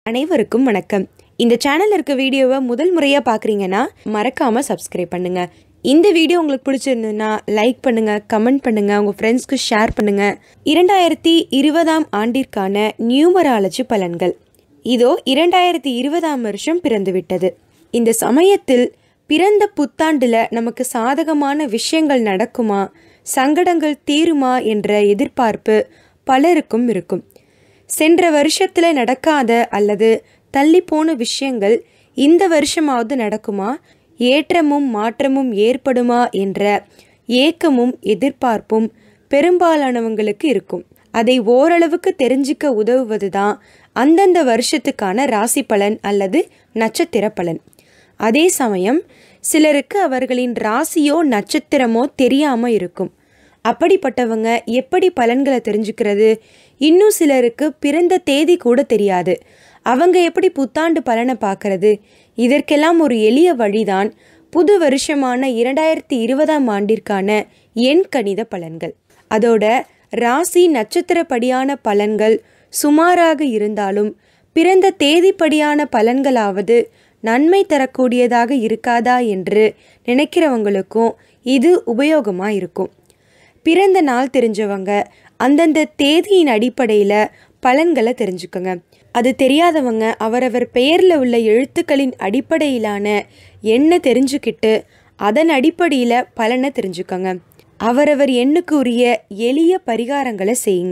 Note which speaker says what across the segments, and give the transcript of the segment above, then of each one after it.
Speaker 1: அனைவருக்கும் வணக்கம் இந்த சேனல்ல இருக்க வீடியோவை முதல் முறையாக பார்க்குறீங்கன்னா மறக்காமல் சப்ஸ்கிரைப் பண்ணுங்க இந்த வீடியோ உங்களுக்கு பிடிச்சிருந்ததுன்னா லைக் பண்ணுங்க கமெண்ட் பண்ணுங்க உங்கள் ஃப்ரெண்ட்ஸ்க்கு ஷேர் பண்ணுங்க இரண்டாயிரத்தி இருபதாம் ஆண்டிற்கான நியூமராலஜி பலன்கள் இதோ இரண்டாயிரத்தி இருபதாம் வருஷம் பிறந்துவிட்டது இந்த சமயத்தில் பிறந்த புத்தாண்டுல நமக்கு சாதகமான விஷயங்கள் நடக்குமா சங்கடங்கள் தீருமா என்ற எதிர்பார்ப்பு பலருக்கும் இருக்கும் சென்ற வருஷத்துல நடக்காத அல்லது தள்ளி போன விஷயங்கள் இந்த வருஷமாவது நடக்குமா ஏற்றமும் மாற்றமும் ஏற்படுமா என்ற ஏக்கமும் எதிர்பார்ப்பும் பெரும்பாலானவங்களுக்கு இருக்கும் அதை ஓரளவுக்கு தெரிஞ்சுக்க உதவுவது தான் அந்தந்த வருஷத்துக்கான ராசி பலன் அல்லது நட்சத்திர பலன் அதே சமயம் சிலருக்கு அவர்களின் ராசியோ நட்சத்திரமோ தெரியாம இருக்கும் அப்படிப்பட்டவங்க எப்படி பலன்களை தெரிஞ்சுக்கிறது இன்னும் சிலருக்கு பிறந்த தேதி கூட தெரியாது அவங்க எப்படி புத்தாண்டு பலனை பார்க்கறது இதற்கெல்லாம் ஒரு எளிய வழிதான் புது வருஷமான இரண்டாயிரத்தி இருபதாம் ஆண்டிற்கான எண் கணித பலன்கள் அதோட ராசி நட்சத்திரப்படியான பலன்கள் சுமாராக இருந்தாலும் பிறந்த தேதிப்படியான பலன்களாவது நன்மை தரக்கூடியதாக இருக்காதா என்று நினைக்கிறவங்களுக்கும் இது உபயோகமாக இருக்கும் பிறந்த நாள் தெரிஞ்சவங்க அந்தந்த தேதியின் அடிப்படையில் பலன்களை தெரிஞ்சுக்கோங்க அது தெரியாதவங்க அவரவர் பெயரில் உள்ள எழுத்துக்களின் அடிப்படையிலான எண்ணை தெரிஞ்சுக்கிட்டு அதன் அடிப்படையில் பலனை தெரிஞ்சுக்கோங்க அவரவர் எண்ணுக்கு உரிய எளிய பரிகாரங்களை செய்யுங்க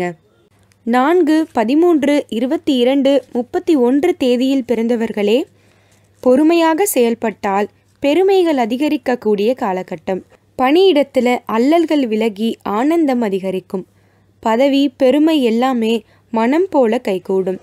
Speaker 1: நான்கு பதிமூன்று இருபத்தி இரண்டு முப்பத்தி ஒன்று தேதியில் பிறந்தவர்களே பொறுமையாக செயல்பட்டால் பெருமைகள் அதிகரிக்கக்கூடிய காலகட்டம் பணியிடத்தில் அல்லல்கள் விலகி ஆனந்தம் அதிகரிக்கும் பதவி பெருமை எல்லாமே மனம் போல கைகூடும்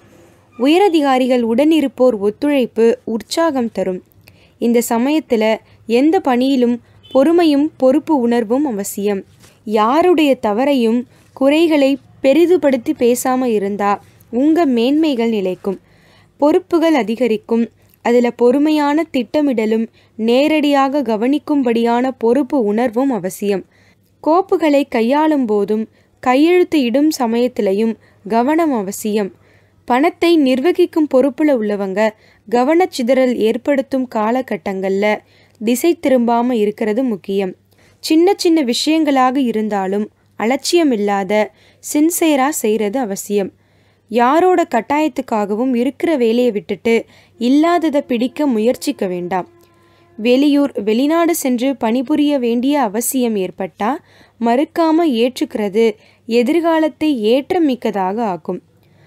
Speaker 1: உயரதிகாரிகள் உடனிருப்போர் ஒத்துழைப்பு உற்சாகம் தரும் இந்த சமயத்தில் எந்த பணியிலும் பொறுமையும் பொறுப்பு உணர்வும் அவசியம் யாருடைய தவறையும் குறைகளை பெரிதுபடுத்தி பேசாம இருந்தா உங்க மேன்மைகள் நிலைக்கும் பொறுப்புகள் அதிகரிக்கும் அதில் பொறுமையான திட்டமிடலும் நேரடியாக கவனிக்கும்படியான பொறுப்பு உணர்வும் அவசியம் கோப்புகளை கையாளும் போதும் கையெழுத்து இடும் சமயத்திலையும் கவனம் அவசியம் பணத்தை நிர்வகிக்கும் பொறுப்புல உள்ளவங்க கவனச்சிதறல் ஏற்படுத்தும் காலகட்டங்களில் திசை திரும்பாம இருக்கிறது முக்கியம் சின்ன சின்ன விஷயங்களாக இருந்தாலும் அலட்சியம் இல்லாத சின்சேரா செய்கிறது அவசியம் யாரோட கட்டாயத்துக்காகவும் இருக்கிற வேலையை விட்டுட்டு இல்லாததை பிடிக்க முயற்சிக்க வேண்டாம் வெளியூர் வெளிநாடு சென்று பணிபுரிய வேண்டிய அவசியம் ஏற்பட்டா மறுக்காம ஏற்றுக்கிறது எதிர்காலத்தை ஏற்றம் மிக்கதாக ஆக்கும்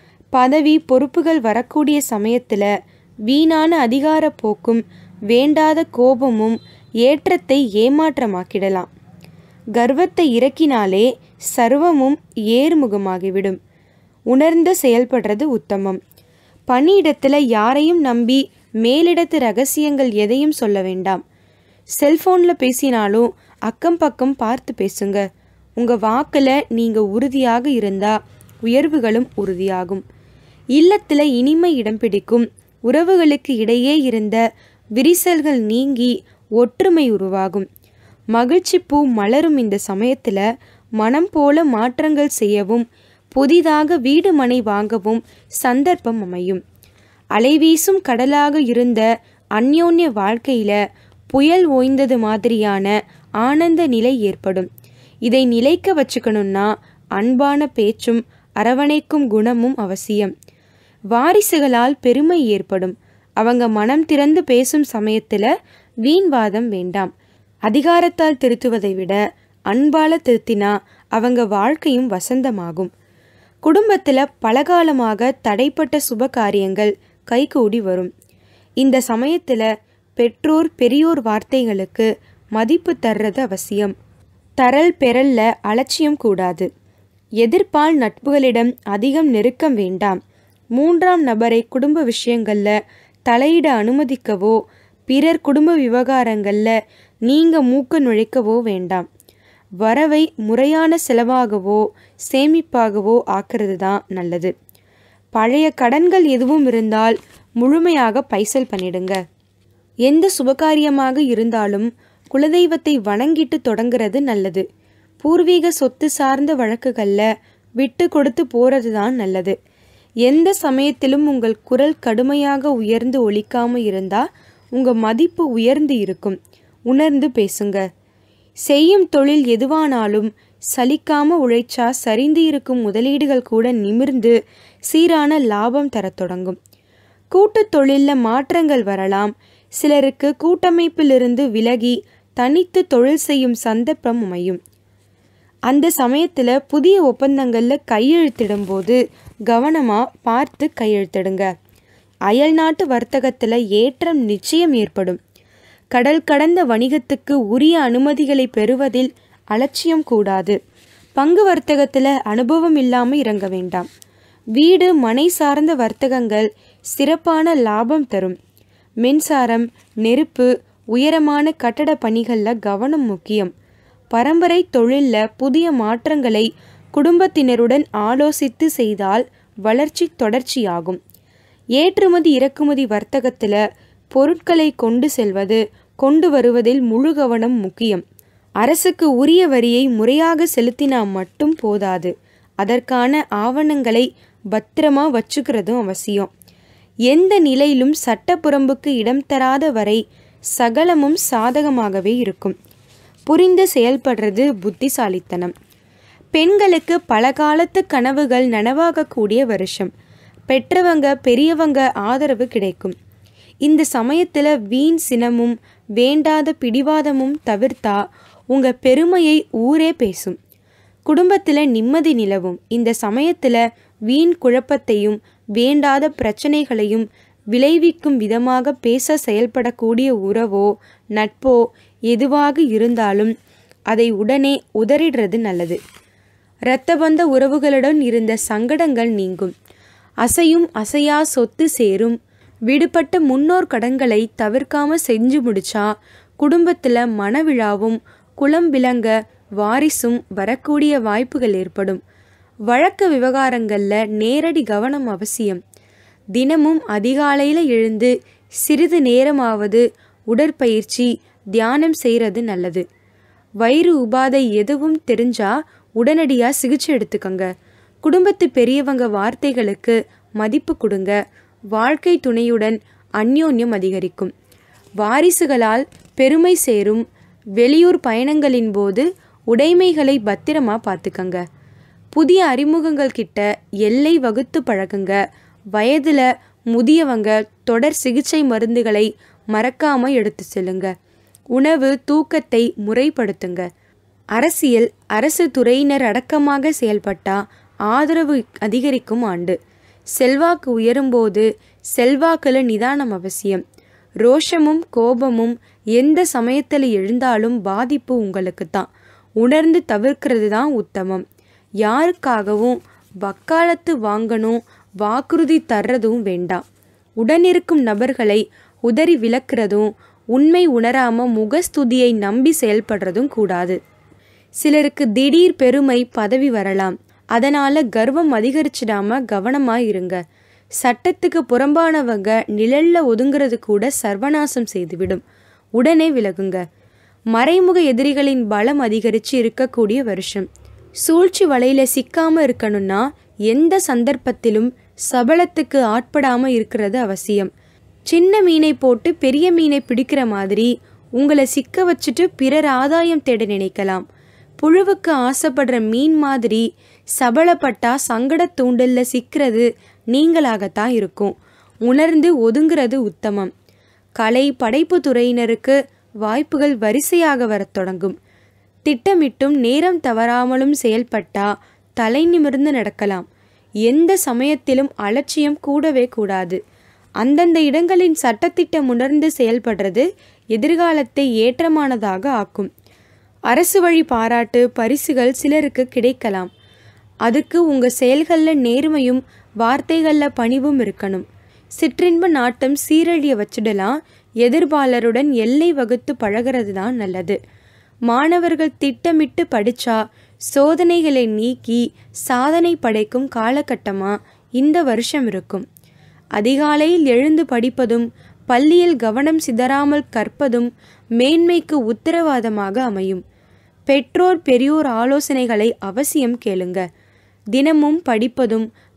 Speaker 1: பதவி பொறுப்புகள் வரக்கூடிய சமயத்தில் வீணான அதிகார போக்கும் வேண்டாத கோபமும் ஏற்றத்தை ஏமாற்றமாக்கிடலாம் கர்வத்தை இறக்கினாலே சர்வமும் ஏறுமுகமாகிவிடும் உணர்ந்து செயல்படுறது உத்தமம் பணியிடத்தில் யாரையும் நம்பி மேலிடத்து ரகசியங்கள் எதையும் சொல்ல வேண்டாம் செல்ஃபோனில் பேசினாலும் அக்கம் பக்கம் பார்த்து பேசுங்க உங்கள் வாக்கில் நீங்கள் உறுதியாக இருந்தால் உயர்வுகளும் உறுதியாகும் இல்லத்தில் இனிமை இடம் பிடிக்கும் உறவுகளுக்கு இடையே இருந்த விரிசல்கள் நீங்கி ஒற்றுமை உருவாகும் மகிழ்ச்சி பூ மலரும் இந்த சமயத்தில் மனம் போல மாற்றங்கள் செய்யவும் புதிதாக வீடு மனை வாங்கவும் சந்தர்ப்பம் அமையும் அலைவீசும் கடலாக இருந்த அந்யோன்ய வாழ்க்கையில புயல் ஓய்ந்தது மாதிரியான ஆனந்த நிலை ஏற்படும் இதை நிலைக்க வச்சுக்கணும்னா அன்பான பேச்சும் அரவணைக்கும் குணமும் அவசியம் வாரிசுகளால் பெருமை ஏற்படும் அவங்க மனம் திறந்து பேசும் சமயத்தில் வீண்வாதம் வேண்டாம் அதிகாரத்தால் திருத்துவதை விட அன்பால திருத்தினா அவங்க வாழ்க்கையும் வசந்தமாகும் குடும்பத்தில் பலகாலமாக தடைப்பட்ட சுப காரியங்கள் கைகூடி வரும் இந்த சமயத்தில் பெற்றோர் பெரியோர் வார்த்தைகளுக்கு மதிப்பு தர்றது அவசியம் தரல் பெறல்ல அலட்சியம் கூடாது எதிர்ப்பால் நட்புகளிடம் அதிகம் நெருக்கம் வேண்டாம் மூன்றாம் நபரை குடும்ப விஷயங்களில் தலையிட அனுமதிக்கவோ பிறர் குடும்ப விவகாரங்களில் நீங்கள் மூக்க நுழைக்கவோ வேண்டாம் வரவை முறையான செலவாகவோ சேமிப்பாகவோ ஆக்கிறது தான் நல்லது பழைய கடன்கள் எதுவும் இருந்தால் முழுமையாக பைசல் பண்ணிடுங்க எந்த சுபகாரியமாக இருந்தாலும் குலதெய்வத்தை வணங்கிட்டு தொடங்குறது நல்லது பூர்வீக சொத்து சார்ந்த வழக்குகளில் விட்டு கொடுத்து போகிறது தான் நல்லது எந்த சமயத்திலும் உங்கள் குரல் கடுமையாக உயர்ந்து ஒலிக்காம இருந்தா உங்க மதிப்பு உயர்ந்து இருக்கும் உணர்ந்து பேசுங்க செய்யும் தொழில் எதுவானாலும் சலிக்காம உழைச்சா சரிந்து இருக்கும் முதலீடுகள் கூட நிமிர்ந்து சீரான லாபம் தரத் தொடங்கும் கூட்டுத் தொழிலில் மாற்றங்கள் வரலாம் சிலருக்கு கூட்டமைப்பிலிருந்து விலகி தனித்து தொழில் செய்யும் சந்தர்ப்பம் அமையும் அந்த சமயத்தில் புதிய ஒப்பந்தங்களில் கையெழுத்திடும்போது கவனமாக பார்த்து கையெழுத்திடுங்க அயல் நாட்டு வர்த்தகத்தில் ஏற்றம் நிச்சயம் ஏற்படும் கடல் கடந்த வணிகத்துக்கு உரிய அனுமதிகளை பெறுவதில் அலட்சியம் கூடாது பங்கு வர்த்தகத்தில் அனுபவம் இல்லாமல் இறங்க வேண்டாம் வீடு மனை சார்ந்த வர்த்தகங்கள் சிறப்பான லாபம் தரும் மின்சாரம் நெருப்பு உயரமான கட்டட பணிகளில் கவனம் முக்கியம் பரம்பரை தொழிலில் புதிய மாற்றங்களை குடும்பத்தினருடன் ஆலோசித்து செய்தால் வளர்ச்சி தொடர்ச்சியாகும் ஏற்றுமதி இறக்குமதி வர்த்தகத்தில் பொருட்களை கொண்டு செல்வது கொண்டு வருவதில் முழு கவனம் முக்கியம் அரசுக்கு உரிய வரியை முறையாக செலுத்தினா மட்டும் போதாது அதற்கான ஆவணங்களை பத்திரமா வச்சுக்கிறதும் அவசியம் எந்த நிலையிலும் சட்டப்புறம்புக்கு இடம் தராத வரை சகலமும் சாதகமாகவே இருக்கும் புரிந்து செயல்படுறது புத்திசாலித்தனம் பெண்களுக்கு பல காலத்து கனவுகள் நனவாகக்கூடிய வருஷம் பெற்றவங்க பெரியவங்க ஆதரவு கிடைக்கும் இந்த சமயத்தில் வீண் சினமும் வேண்டாத பிடிவாதமும் தவிர்த்தா உங்க பெருமையை ஊரே பேசும் குடும்பத்தில் நிம்மதி நிலவும் இந்த சமயத்தில் வீண் குழப்பத்தையும் வேண்டாத பிரச்சனைகளையும் விளைவிக்கும் விதமாக பேச செயல்படக்கூடிய உறவோ நட்போ எதுவாக இருந்தாலும் அதை உடனே உதறிடுறது நல்லது இரத்தபந்த உறவுகளுடன் இருந்த சங்கடங்கள் நீங்கும் அசையும் அசையா சொத்து சேரும் விடுபட்ட முன்னோர் கடன்களை தவிர்க்காம செஞ்சு முடிச்சா குடும்பத்தில் மனவிழாவும் குளம் விளங்க வாரிசும் வரக்கூடிய வாய்ப்புகள் ஏற்படும் வழக்கு விவகாரங்களில் நேரடி கவனம் அவசியம் தினமும் அதிகாலையில் எழுந்து சிறிது நேரமாவது உடற்பயிற்சி தியானம் செய்கிறது நல்லது வயிறு உபாதை எதுவும் தெரிஞ்சா உடனடியாக சிகிச்சை எடுத்துக்கோங்க குடும்பத்து பெரியவங்க வார்த்தைகளுக்கு மதிப்பு கொடுங்க வாழ்க்கை துணையுடன் அந்யோன்யம் அதிகரிக்கும் வாரிசுகளால் பெருமை சேரும் வெளியூர் பயணங்களின் போது உடைமைகளை பத்திரமா பார்த்துக்கங்க புதிய அறிமுகங்கள் கிட்ட எல்லை வகுத்து பழகுங்க வயதில் முதியவங்க தொடர் சிகிச்சை மருந்துகளை மறக்காம எடுத்து செல்லுங்க உணவு தூக்கத்தை முறைப்படுத்துங்க அரசியல் அரசு துறையினர் அடக்கமாக செயல்பட்டா ஆதரவு அதிகரிக்கும் ஆண்டு செல்வாக்கு உயரும்போது செல்வாக்குல நிதானம் அவசியம் ரோஷமும் கோபமும் எந்த சமயத்தில் எழுந்தாலும் பாதிப்பு உங்களுக்கு தான் உணர்ந்து தவிர்க்கிறது தான் உத்தமம் யாருக்காகவும் வக்காலத்து வாங்கணும் வாக்குறுதி தர்றதும் வேண்டாம் உடனிருக்கும் நபர்களை உதறி விளக்குறதும் உண்மை உணராம முகஸ்துதியை நம்பி செயல்படுறதும் கூடாது சிலருக்கு திடீர் பெருமை பதவி வரலாம் அதனால கர்வம் அதிகரிச்சிடாம கவனமா இருங்க சட்டத்துக்கு புறம்பானவங்க நிழல்ல ஒதுங்கிறது கூட சர்வநாசம் செய்துவிடும் உடனே விலகுங்க மறைமுக எதிரிகளின் பலம் அதிகரித்து இருக்கக்கூடிய வருஷம் சூழ்ச்சி வலையில சிக்காம இருக்கணும்னா எந்த சந்தர்ப்பத்திலும் சபலத்துக்கு ஆட்படாம இருக்கிறது அவசியம் சின்ன மீனை போட்டு பெரிய மீனை பிடிக்கிற மாதிரி உங்களை சிக்க வச்சுட்டு பிறர் ஆதாயம் தேட நினைக்கலாம் புழுவுக்கு ஆசைப்படுற மீன் மாதிரி சபலப்பட்டா சங்கட தூண்டல்ல சிக்கிறது நீங்களாகத்தான் இருக்கும் உணர்ந்து ஒதுங்கிறது உத்தமம் கலை படைப்பு துறையினருக்கு வாய்ப்புகள் வரிசையாக வரத் தொடங்கும் திட்டமிட்டும் நேரம் தவறாமலும் செயல்பட்டா தலை நிமிர்ந்து நடக்கலாம் எந்த சமயத்திலும் அலட்சியம் கூடவே கூடாது அந்தந்த இடங்களின் சட்டத்திட்டம் உணர்ந்து செயல்படுறது எதிர்காலத்தை ஏற்றமானதாக ஆக்கும் அரசு வழி பாராட்டு பரிசுகள் சிலருக்கு கிடைக்கலாம் அதுக்கு உங்கள் செயல்களில் நேர்மையும் வார்த்தைகளில் பணிவும் இருக்கணும் சிற்றின்ப நாட்டம் சீரழிய வச்சிடலாம் எதிர்பாலருடன் எல்லை வகுத்து பழகிறது தான் நல்லது மாணவர்கள் திட்டமிட்டு படிச்சா சோதனைகளை நீக்கி சாதனை படைக்கும் காலகட்டமாக இந்த வருஷம் இருக்கும் அதிகாலையில் எழுந்து படிப்பதும் பள்ளியில் கவனம் சிதறாமல் கற்பதும் மேன்மைக்கு உத்தரவாதமாக அமையும் பெற்றோர் பெரியோர் ஆலோசனைகளை அவசியம் கேளுங்க தினமும் படிப்பதும்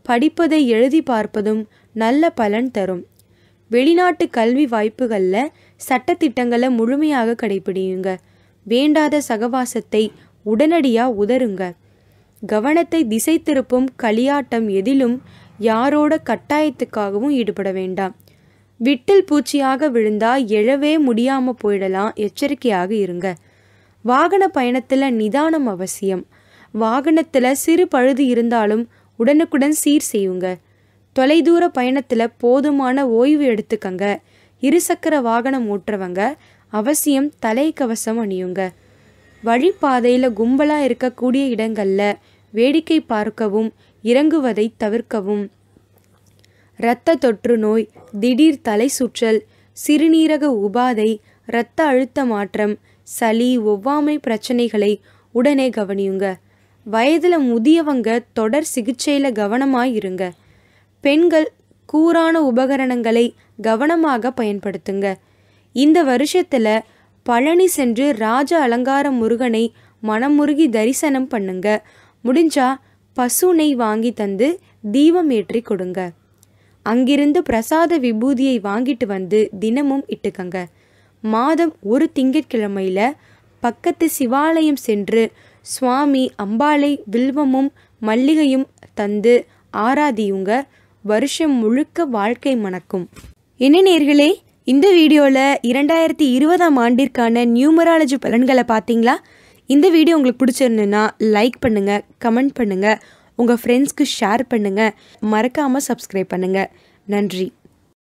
Speaker 1: படிப்பதை எழுதி பார்ப்பதும் நல்ல பலன் தரும் வெளிநாட்டு கல்வி வாய்ப்புகளில் சட்டத்திட்டங்களை முழுமையாக கடைபிடியுங்க வேண்டாத சகவாசத்தை உடனடியாக உதருங்க கவனத்தை திசை திருப்பும் களியாட்டம் எதிலும் யாரோட கட்டாயத்துக்காகவும் ஈடுபட வேண்டாம் விட்டில் பூச்சியாக விழுந்தா எழவே முடியாம போயிடலாம் எச்சரிக்கையாக இருங்க வாகன பயணத்தில் நிதானம் அவசியம் வாகனத்தில் சிறு பழுது இருந்தாலும் உடனுக்குடன் சீர் செய்யுங்க தொலைதூர பயணத்தில் போதுமான ஓய்வு எடுத்துக்கங்க இருசக்கர வாகனம் ஓட்டுறவங்க அவசியம் தலைக்கவசம் அணியுங்க வழிப்பாதையில் கும்பலாக இருக்கக்கூடிய இடங்களில் வேடிக்கை பார்க்கவும் இறங்குவதை தவிர்க்கவும் இரத்த தொற்று நோய் திடீர் தலை சுற்றல் சிறுநீரக உபாதை இரத்த அழுத்த மாற்றம் சளி ஒவ்வாமை பிரச்சனைகளை உடனே கவனியுங்க வயதில் முதியவங்க தொடர் சிகிச்சையில் கவனமாக இருங்க பெண்கள் கூரான உபகரணங்களை கவனமாக பயன்படுத்துங்க இந்த வருஷத்தில் பழனி சென்று ராஜ அலங்கார முருகனை மனமுருகி தரிசனம் பண்ணுங்க முடிஞ்சா பசு நெய் வாங்கி தந்து தீபம் ஏற்றி கொடுங்க அங்கிருந்து பிரசாத விபூதியை வாங்கிட்டு வந்து தினமும் இட்டுக்கங்க மாதம் ஒரு திங்கட்கிழமையில பக்கத்து சிவாலயம் சென்று சுவாமி அம்பாளை வில்வமும் மல்லிகையும் தந்து ஆராதியுங்க வருஷம் முழுக்க வாழ்க்கை மணக்கும் என்ன நேர்களே இந்த வீடியோவில் இரண்டாயிரத்தி இருபதாம் ஆண்டிற்கான நியூமராலஜி பலன்களை பார்த்தீங்களா இந்த வீடியோ உங்களுக்கு பிடிச்சிருந்துன்னா லைக் பண்ணுங்கள் கமெண்ட் பண்ணுங்கள் உங்கள் ஃப்ரெண்ட்ஸ்க்கு ஷேர் பண்ணுங்கள் மறக்காமல் சப்ஸ்கிரைப் பண்ணுங்கள் நன்றி